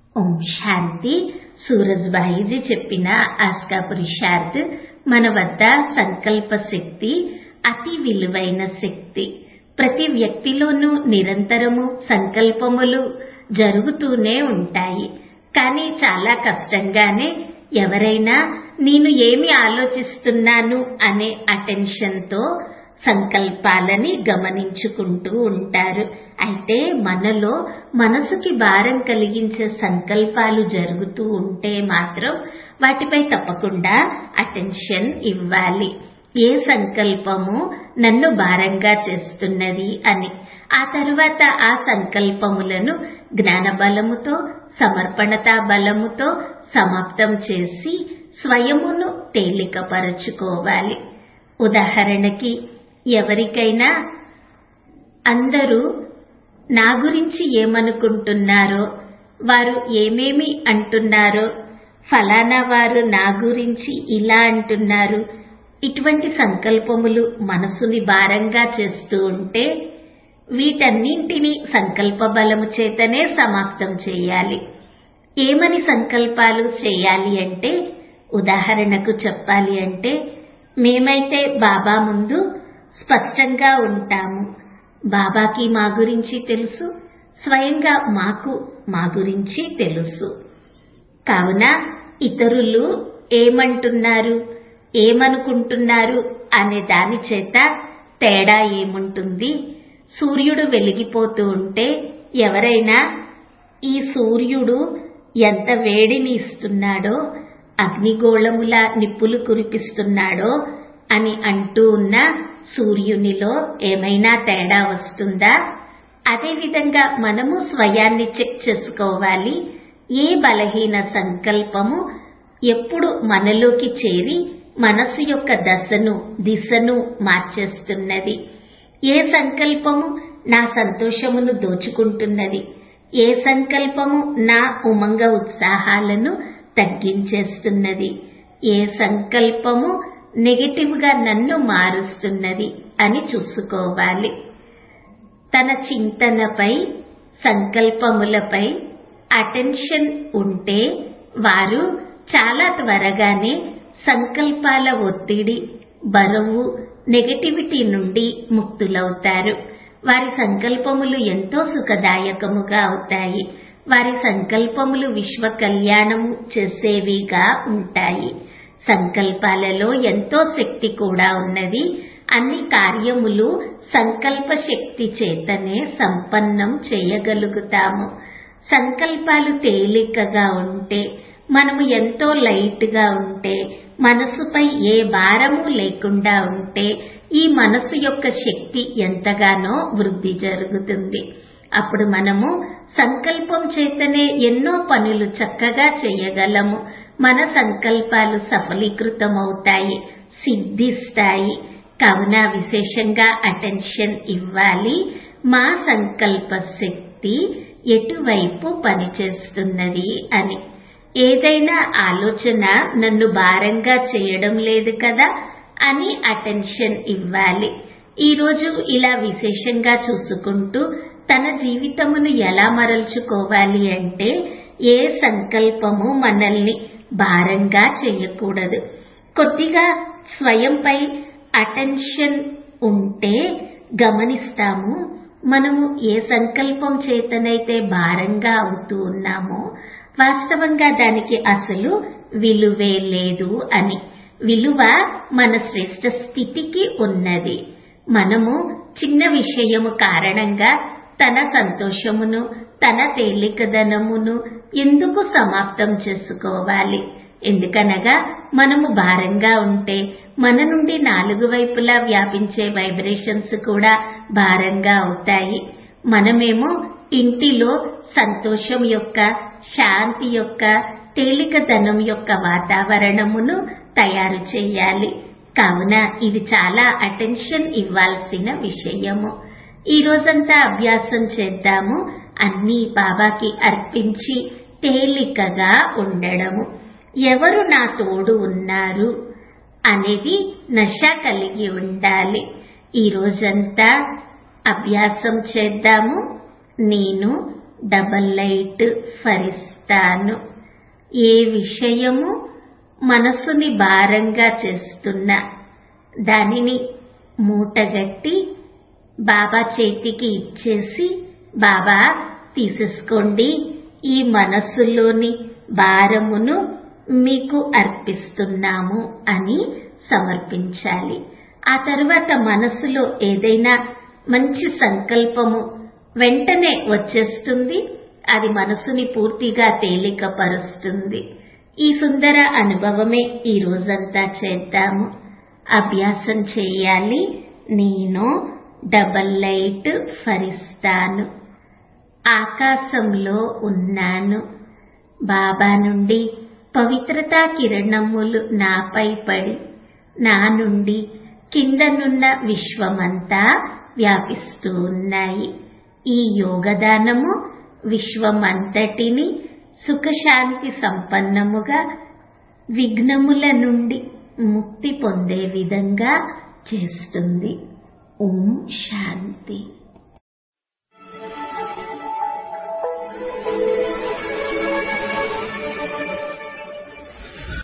ఓం శాంతి సూరజ్బాయిజీ చెప్పిన ఆస్కా పురుషార్థ్ మన వద్ద సంకల్ప శక్తి అతి విలువైన శక్తి ప్రతి వ్యక్తిలోనూ నిరంతరము సంకల్పములు జరుగుతూనే ఉంటాయి కానీ చాలా కష్టంగానే ఎవరైనా నేను ఏమి ఆలోచిస్తున్నాను అనే అటెన్షన్తో సంకల్పాలని గమనించుకుంటూ ఉంటారు అయితే మనలో మనసుకి భారం కలిగించే సంకల్పాలు జరుగుతూ ఉంటే మాత్రం వాటిపై తప్పకుండా అటెన్షన్ ఇవ్వాలి ఏ సంకల్పము నన్ను భారంగా చేస్తున్నది అని ఆ తరువాత ఆ సంకల్పములను జ్ఞాన బలముతో సమర్పణతా బలముతో సమాప్తం చేసి స్వయమును తేలికపరచుకోవాలి ఉదాహరణకి ఎవరికైనా అందరూ నా గురించి ఏమనుకుంటున్నారో వారు ఏమేమి అంటున్నారో ఫలానా వారు నా గురించి ఇలా అంటున్నారు ఇటువంటి సంకల్పములు మనసుని భారంగా చేస్తూ ఉంటే వీటన్నింటినీ సంకల్ప బలము చేతనే సమాప్తం చేయాలి ఏమని సంకల్పాలు చేయాలి అంటే ఉదాహరణకు చెప్పాలి అంటే మేమైతే బాబా ముందు స్పష్టంగా ఉంటాము బాబాకి మా గురించి తెలుసు స్వయంగా మాకు మా గురించి తెలుసు కావున ఇతరులు ఏమంటున్నారు ఏమనుకుంటున్నారు అనే దాని చేత తేడా ఏముంటుంది సూర్యుడు వెలిగిపోతూ ఉంటే ఎవరైనా ఈ సూర్యుడు ఎంత వేడిని ఇస్తున్నాడో అగ్నిగోళముల నిప్పులు కురిపిస్తున్నాడో అని అంటూ ఉన్న సూర్యునిలో ఏమైనా తేడా వస్తుందా అదేవిధంగా మనము స్వయాన్ని చెక్ చేసుకోవాలి ఏ బలహీన సంకల్పము ఎప్పుడు మనలోకి చేరి మనసు యొక్క దశను దిశను మార్చేస్తున్నది ఏ సంకల్పము నా సంతోషమును దోచుకుంటున్నది ఏ సంకల్పము నా ఉమంగ ఉత్సాహాలను తగ్గించేస్తున్నది ఏ సంకల్పము నెగటివ్ గా నన్ను మారుస్తున్నది అని చూసుకోవాలి తన చింతనపై సంకల్పములపై అటెన్షన్ ఉంటే వారు చాలా త్వరగానే సంకల్పాల ఒత్తిడి బరువు నెగటివిటీ నుండి ముక్తులవుతారు వారి సంకల్పములు ఎంతో సుఖదాయకముగా అవుతాయి వారి సంకల్పములు విశ్వ కళ్యాణము చేసేవిగా ఉంటాయి సంకల్పాలలో ఎంతో శక్తి కూడా ఉన్నది అన్ని కార్యములు సంకల్ప శక్తి చేతనే సంపన్నం చేయగలుగుతాము సంకల్పాలు తేలికగా ఉంటే మనము ఎంతో లైట్ గా ఉంటే మనసుపై ఏ భారము లేకుండా ఉంటే ఈ మనసు యొక్క శక్తి ఎంతగానో వృద్ధి జరుగుతుంది అప్పుడు మనము సంకల్పం చేతనే ఎన్నో పనులు చక్కగా చేయగలము మన సంకల్పాలు సఫలీకృతమవుతాయి సిద్ధిస్తాయి కావున విశేషంగా అటెన్షన్ ఇవ్వాలి మా సంకల్ప శక్తి ఎటువైపు పనిచేస్తున్నది అని ఏదైనా ఆలోచన నన్ను భారంగా చేయడం లేదు కదా అని అటెన్షన్ ఇవ్వాలి ఈరోజు ఇలా విశేషంగా చూసుకుంటూ తన జీవితమును ఎలా మరల్చుకోవాలి అంటే ఏ సంకల్పము మనల్ని భారంగా చేయకూడదు కొద్దిగా స్వయంపై అటెన్షన్ ఉంటే గమనిస్తాము మనము ఏ సంకల్పం చేతనైతే భారంగా అవుతూ ఉన్నామో వాస్తవంగా దానికి అసలు విలువే లేదు అని విలువ మన శ్రేష్ట స్థితికి ఉన్నది మనము చిన్న విషయము కారణంగా తన సంతోషమును తన తేలికదనమును ఎందుకు సమాప్తం చేసుకోవాలి ఎందుకనగా మనము భారంగా ఉంటే మన నుండి నాలుగు వైపులా వ్యాపించే వైబ్రేషన్స్ కూడా భారంగా అవుతాయి మనమేమో ఇంటిలో సంతోషం యొక్క శాంతి యొక్క తేలికదనం యొక్క వాతావరణమును తయారు చేయాలి కావున ఇది చాలా అటెన్షన్ ఇవ్వాల్సిన విషయము ఈ రోజంతా అభ్యాసం చేద్దాము అన్నీ బాబాకి అర్పించి తేలికగా ఉండడము ఎవరు నా తోడు ఉన్నారు అనేది నష కలిగి ఉండాలి ఈ రోజంతా అభ్యాసం చేద్దాము నేను డబల్ లైట్ ఫరిస్తా చేస్తాను ఏ విషయము మనసుని భారంగా చేస్తున్నా దానిని మూటగట్టి బాబా చేతికి ఇచ్చేసి బాబా తీసేసుకోండి ఈ మనస్సులోని భారమును మీకు అర్పిస్తున్నాము అని సమర్పించాలి ఆ తర్వాత మనసులో ఏదైనా మంచి సంకల్పము వెంటనే వచ్చేస్తుంది అది మనసుని పూర్తిగా తేలికపరుస్తుంది ఈ సుందర అనుభవమే ఈ రోజంతా చేద్దాము అభ్యాసం చేయాలి నేను డబల్ లైట్ ఫరిస్తాను ఆకాశంలో ఉన్నాను బాబా నుండి పవిత్రతా కిరణములు నాపై పడి నా నుండి కిందనున్న విశ్వమంతా వ్యాపిస్తూ ఉన్నాయి ఈ యోగదానము విశ్వమంతటిని సుఖశాంతి సంపన్నముగా విఘ్నముల నుండి ముక్తి పొందే విధంగా చేస్తుంది ఓం శాంతి